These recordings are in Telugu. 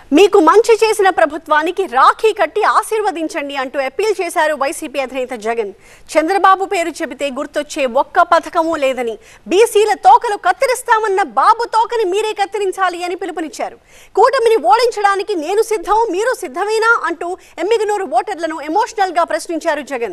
మీకు మంచి చేసిన ప్రభుత్వానికి రాఖీ కట్టి ఆశీర్వదించండి అంటూ అప్పీల్ చేశారు వైసీపీ అధినేత జగన్ చంద్రబాబు పేరు చెబితే గుర్తొచ్చే ఒక్క పథకమూ లేదని బీసీల తోకలు కత్తిరిస్తామన్న బాబు తోకని మీరే కత్తిరించాలి అని పిలుపునిచ్చారు కూటమిని ఓడించడానికి నేను సిద్ధం మీరు సిద్ధమేనా అంటూ ఎమ్మిగనూరు ఓటర్లను ఎమోషనల్ గా ప్రశ్నించారు జగన్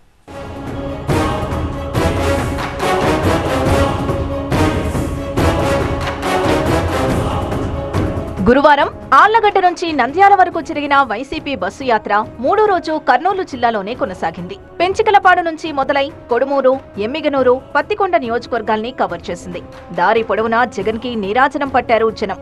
గురువారం ఆళ్లగడ్డ నుంచి నంద్యాల వరకు జరిగిన వైసీపీ బస్సు యాత్ర మూడో రోజు కర్నూలు జిల్లాలోనే కొనసాగింది పెంచికలపాడు నుంచి మొదలై కొడుమూరు ఎమ్మిగనూరు పత్తికొండ నియోజకవర్గాల్ని కవర్ చేసింది దారి పొడవునా జగన్ కి నీరాజనం పట్టారు జనం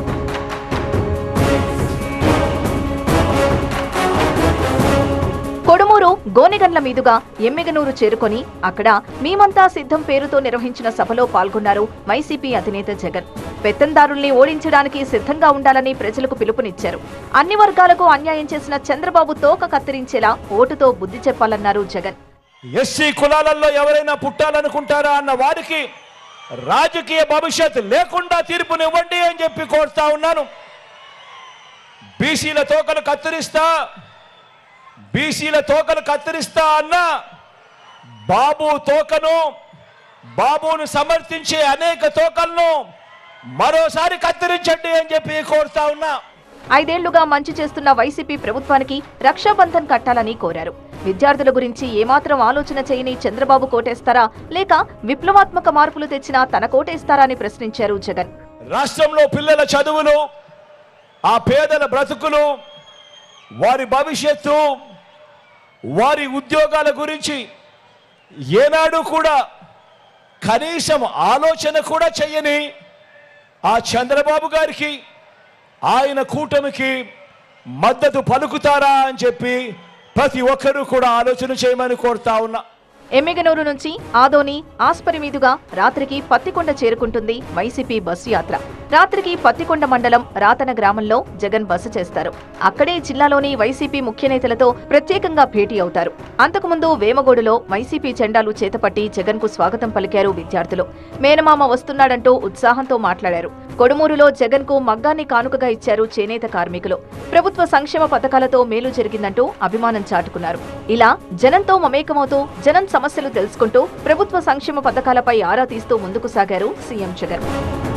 కొడుమూరు గోనెగండ్ల మీదుగా ఎమ్మిగనూరు చేరుకొని అక్కడ మేమంతా సిద్ధం పేరుతో నిర్వహించిన సభలో పాల్గొన్నారు వైసీపీ అధినేత జగన్ పెత్తందారుల్ని ఓడించడానికి సిద్ధంగా ఉండాలని ప్రజలకు పిలుపునిచ్చారు అన్ని వర్గాలకు అన్యాయం చేసిన చంద్రబాబు తోక కత్తిరించేలా ఓటుతో బుద్ధి చెప్పాలన్నారు జగన్ ఎస్సీ కులాలలో ఎవరైనా పుట్టాలనుకుంటారా అన్న వారికి రాజకీయ భవిష్యత్ లేకుండా తీర్పునివ్వండి అని చెప్పి కోరుతా ఉన్నాను బీసీల తోకలు కత్తిరిస్తా బీసీల తోకలు కత్తిరిస్తా అన్న బాబు తోకను బాబును సమర్థించే అనేక తోకలను మరోసారి కత్తిరించండి అని చెప్పి కోరుతా ఉన్నా ఐదేళ్లుగా మంచి చేస్తున్న వైసీపీ ప్రభుత్వానికి రక్షాబంధన్ కట్టాలని కోరారు విద్యార్థుల గురించి ఏమాత్రం ఆలోచన చేయని చంద్రబాబు కోటేస్తారా లేక విప్లవాత్మక మార్పులు తెచ్చినా తన కోటేస్తారా అని ప్రశ్నించారు జగన్ రాష్ట్రంలో పిల్లల చదువులు ఆ పేదల బ్రతుకులు వారి భవిష్యత్తు వారి ఉద్యోగాల గురించి ఏనాడు కూడా కనీసం ఆలోచన కూడా చెయ్యని ఆ చంద్రబాబు గారికి ఆయన కూటమికి మద్దతు పలుకుతారా అని చెప్పి ప్రతి ఒక్కరూ కూడా ఆలోచన చేయమని కోరుతా ఉన్నా ఎమ్మిగనూరు నుంచి ఆదోని ఆస్పరి మీదుగా రాత్రికి పత్తికొండ చేరుకుంటుంది వైసీపీ బస్సు యాత్ర రాత్రికి పత్తికొండ మండలం రాతన గ్రామంలో జగన్ బస చేస్తారు అక్కడే జిల్లాలోని వైసీపీ ముఖ్య నేతలతో ప్రత్యేకంగా భేటీ అవుతారు అంతకుముందు వేమగోడులో వైసీపీ జెండాలు చేతపట్టి జగన్ కు స్వాగతం పలికారు విద్యార్థులు మేనమామ వస్తున్నాడంటూ ఉత్సాహంతో మాట్లాడారు కొడుమూరులో జగన్ కు మగ్గాన్ని కానుకగా ఇచ్చారు చేనేత కార్మికులు ప్రభుత్వ సంక్షేమ పథకాలతో మేలు జరిగిందంటూ అభిమానం చాటుకున్నారు ఇలా జనంతో మమేకమవుతూ జనం సమస్యలు తెలుసుకుంటూ ప్రభుత్వ సంక్షేమ పథకాలపై ఆరా తీస్తూ ముందుకు సాగారు సీఎం జగన్